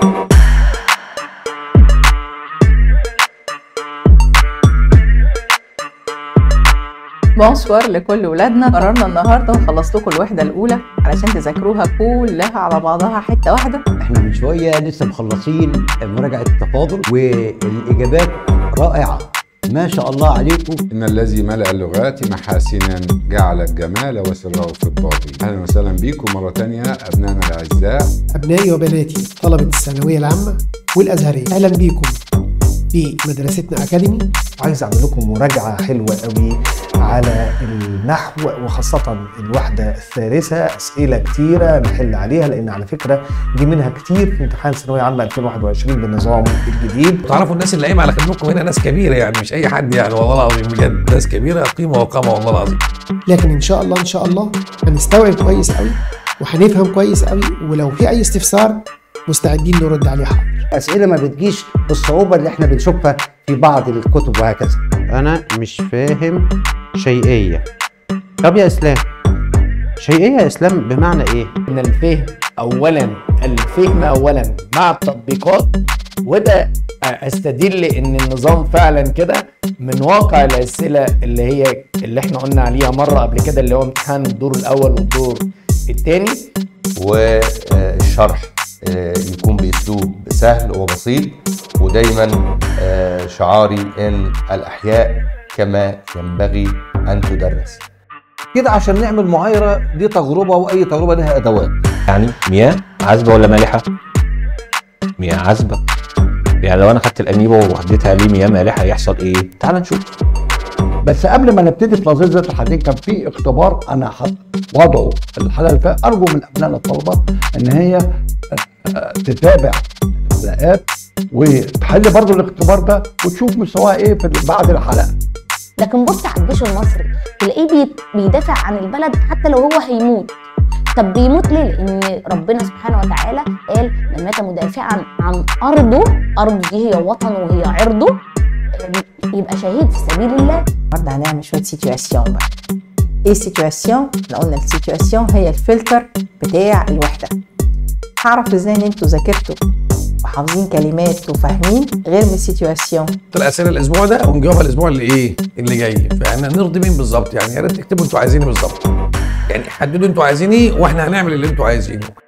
بونسوار لكل ولادنا قررنا النهارده نخلص لكم الوحده الاولى علشان تذاكروها كلها على بعضها حته واحده احنا من شويه لسه مخلصين مراجعه التفاضل والاجابات رائعه ما شاء الله عليكم إن الذي ملأ اللغات محاسنا جعل الجمال وسره في الباطن أهلا وسهلا بكم مرة تانية أبنائنا الأعزاء أبنائي وبناتي طلبة الثانوية العامة والأزهرية أهلا بيكم في مدرستنا أكاديمي عايز اعمل لكم مراجعه حلوه قوي على النحو وخاصه الوحده الثالثه اسئله كتيره نحل عليها لان على فكره دي منها كتير في امتحان ثانويه عامه 2021 بالنظام الجديد تعرفوا الناس اللي قايمه على خدمتكم هنا ناس كبيره يعني مش اي حد يعني والله العظيم بجد ناس كبيره قيمه وقامه والله العظيم لكن إن شاء الله إن شاء الله هنستوعب كويس قوي وهنفهم كويس قوي ولو في أي استفسار مستعدين نرد عليه حاضر اسئله ما بتجيش بالصعوبه اللي احنا بنشوفها في بعض الكتب وهكذا انا مش فاهم شيئيه طب يا اسلام شيئيه يا اسلام بمعنى ايه ان الفهم اولا الفهم اولا مع التطبيقات وده استدل ان النظام فعلا كده من واقع الاسئله اللي هي اللي احنا قلنا عليها مره قبل كده اللي هو امتحان الدور الاول والدور الثاني والشرح يكون باسلوب سهل وبسيط ودايما آه، شعاري ان الاحياء كما ينبغي ان تدرس كده عشان نعمل معايره دي تجربه واي تجربه لها ادوات يعني مياه عذبه ولا مالحه؟ مياه عذبه يعني لو انا خدت الاميبا ووديتها ليه مياه مالحه يحصل ايه؟ تعال نشوف بس قبل ما نبتدي في نظريه ذات الحدين كان في اختبار انا حط- وضعه الحلقه اللي فاتت ارجو من ابنائنا الطلبه ان هي آه، تتابع الحلقات وتحل برضو الاختبار ده وتشوف مستواها ايه في بعد الحلقه لكن بص على الجيش المصري تلاقيه بي- بيدافع عن البلد حتى لو هو هيموت طب بيموت ليه؟ لأن ربنا سبحانه وتعالى قال من مات مدافعا عن أرضه أرضه دي هي وطنه وهي عرضه آه، يبقى شهيد في سبيل الله النهارده هنعمل شويه سيتواسيون بقى ايه سيتواسيون احنا قلنا السيتواسيون هي الفلتر بتاع الوحده هعرف ازاي ان انتوا ذاكرتوا وحافظين كلمات وفاهمين غير من السيتواسيون الاسئله الاسبوع ده ونجاوبها الاسبوع اللي ايه اللي جاي فاحنا نرضي مين بالظبط يعني يا ريت تكتبوا انتوا عايزين ايه بالظبط يعني حددوا انتوا عايزين ايه واحنا هنعمل اللي انتوا عايزينه